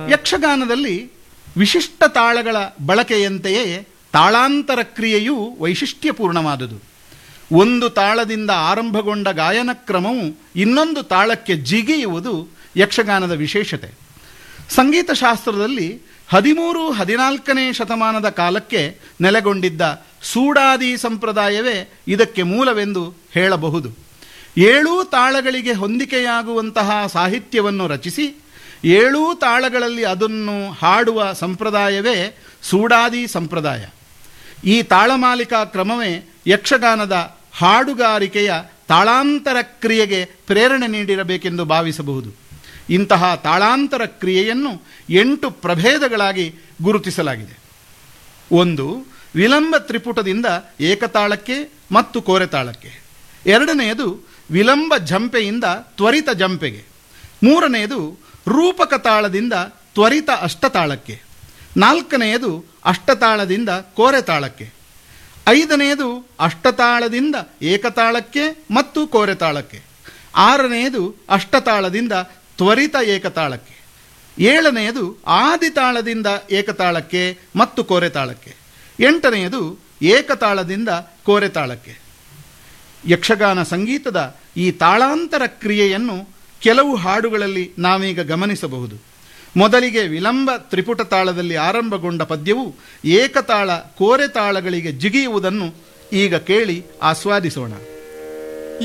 ಯಕ್ಷಗಾನದಲ್ಲಿ ವಿಶಿಷ್ಟ ತಾಳಗಳ ಬಳಕೆಯಂತೆಯೇ ತಾಳಾಂತರ ಕ್ರಿಯೆಯೂ ವೈಶಿಷ್ಟ್ಯಪೂರ್ಣವಾದುದು ಒಂದು ತಾಳದಿಂದ ಆರಂಭಗೊಂಡ ಗಾಯನ ಕ್ರಮವು ಇನ್ನೊಂದು ತಾಳಕ್ಕೆ ಜಿಗಿಯುವುದು ಯಕ್ಷಗಾನದ ವಿಶೇಷತೆ ಸಂಗೀತ ಶಾಸ್ತ್ರದಲ್ಲಿ ಹದಿಮೂರು ಹದಿನಾಲ್ಕನೇ ಶತಮಾನದ ಕಾಲಕ್ಕೆ ನೆಲೆಗೊಂಡಿದ್ದ ಸೂಡಾದಿ ಸಂಪ್ರದಾಯವೇ ಇದಕ್ಕೆ ಮೂಲವೆಂದು ಹೇಳಬಹುದು ಏಳೂ ತಾಳಗಳಿಗೆ ಹೊಂದಿಕೆಯಾಗುವಂತಹ ಸಾಹಿತ್ಯವನ್ನು ರಚಿಸಿ ಏಳೂ ತಾಳಗಳಲ್ಲಿ ಅದನ್ನು ಹಾಡುವ ಸಂಪ್ರದಾಯವೇ ಸೂಡಾದಿ ಸಂಪ್ರದಾಯ ಈ ತಾಳಮಾಲಿಕಾ ಕ್ರಮವೇ ಯಕ್ಷಗಾನದ ಹಾಡುಗಾರಿಕೆಯ ತಾಳಾಂತರ ಕ್ರಿಯೆಗೆ ಪ್ರೇರಣೆ ನೀಡಿರಬೇಕೆಂದು ಭಾವಿಸಬಹುದು ಇಂತಹ ತಾಳಾಂತರ ಕ್ರಿಯೆಯನ್ನು ಎಂಟು ಪ್ರಭೇದಗಳಾಗಿ ಗುರುತಿಸಲಾಗಿದೆ ಒಂದು ವಿಲಂಬ ತ್ರಿಪುಟದಿಂದ ಏಕತಾಳಕ್ಕೆ ಮತ್ತು ಕೋರೆತಾಳಕ್ಕೆ ಎರಡನೆಯದು ವಿಲಂಬ ಜಂಪೆಯಿಂದ ತ್ವರಿತ ಜಂಪೆಗೆ ಮೂರನೆಯದು ರೂಪಕ ತಾಳದಿಂದ ತ್ವರಿತ ಅಷ್ಟತಾಳಕ್ಕೆ ನಾಲ್ಕನೆಯದು ಅಷ್ಟತಾಳದಿಂದ ಕೋರೆತಾಳಕ್ಕೆ ಐದನೆಯದು ಅಷ್ಟತಾಳದಿಂದ ಏಕತಾಳಕ್ಕೆ ಮತ್ತು ಕೋರೆತಾಳಕ್ಕೆ ಆರನೆಯದು ಅಷ್ಟತಾಳದಿಂದ ತ್ವರಿತ ಏಕತಾಳಕ್ಕೆ ಏಳನೆಯದು ಆದಿತಾಳದಿಂದ ಏಕತಾಳಕ್ಕೆ ಮತ್ತು ಕೋರೆತಾಳಕ್ಕೆ ಎಂಟನೆಯದು ಏಕತಾಳದಿಂದ ಕೋರೆತಾಳಕ್ಕೆ ಯಕ್ಷಗಾನ ಸಂಗೀತದ ಈ ತಾಳಾಂತರ ಕ್ರಿಯೆಯನ್ನು ಕೆಲವು ಹಾಡುಗಳಲ್ಲಿ ನಾವೀಗ ಗಮನಿಸಬಹುದು ಮೊದಲಿಗೆ ವಿಲಂಬ ತ್ರಿಪುಟ ತಾಳದಲ್ಲಿ ಆರಂಭಗೊಂಡ ಪದ್ಯವು ಏಕತಾಳ ಕೋರೆ ತಾಳಗಳಿಗೆ ಜಿಗಿಯುವುದನ್ನು ಈಗ ಕೇಳಿ ಆಸ್ವಾದಿಸೋಣ